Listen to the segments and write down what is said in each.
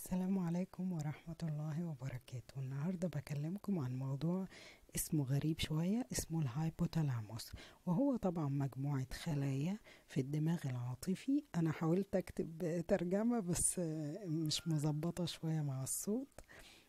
السلام عليكم ورحمة الله وبركاته النهاردة بكلمكم عن موضوع اسمه غريب شوية اسمه الهايبوتالاموس وهو طبعا مجموعة خلايا في الدماغ العاطفي أنا حاولت أكتب ترجمة بس مش مظبطة شوية مع الصوت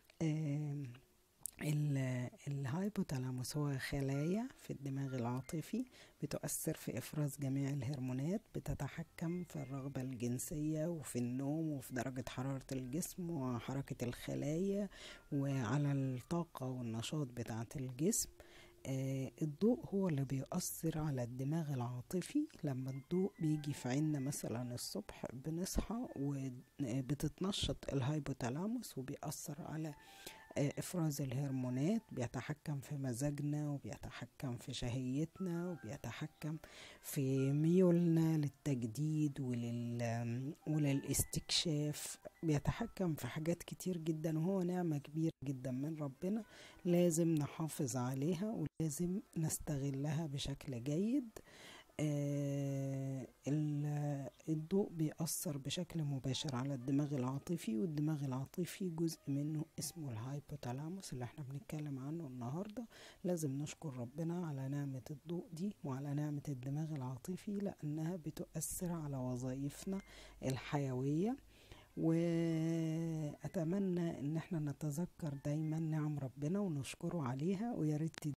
الهايبوتالاموس هو خلايا في الدماغ العاطفي بتؤثر في إفراز جميع الهرمونات بتتحكم في الرغبة الجنسية وفي النوم وفي درجة حرارة الجسم وحركة الخلايا وعلى الطاقة والنشاط بتاعة الجسم آه الضوء هو اللي بيأثر على الدماغ العاطفي لما الضوء بيجي في عيننا مثلا الصبح بنصحى وبتتنشط الهايبوتالاموس وبيأثر على افراز الهرمونات بيتحكم في مزاجنا وبيتحكم في شهيتنا وبيتحكم في ميولنا للتجديد ولل... وللاستكشاف بيتحكم في حاجات كتير جدا وهو نعمة كبيرة جدا من ربنا لازم نحافظ عليها ولازم نستغلها بشكل جيد آه الضوء بيأثر بشكل مباشر على الدماغ العاطفي والدماغ العاطفي جزء منه اسمه الهايبوتالاموس اللي احنا بنتكلم عنه النهاردة لازم نشكر ربنا على نعمة الضوء دي وعلى نعمة الدماغ العاطفي لأنها بتؤثر على وظائفنا الحيوية وأتمنى إن احنا نتذكر دايما نعم ربنا ونشكره عليها وياريت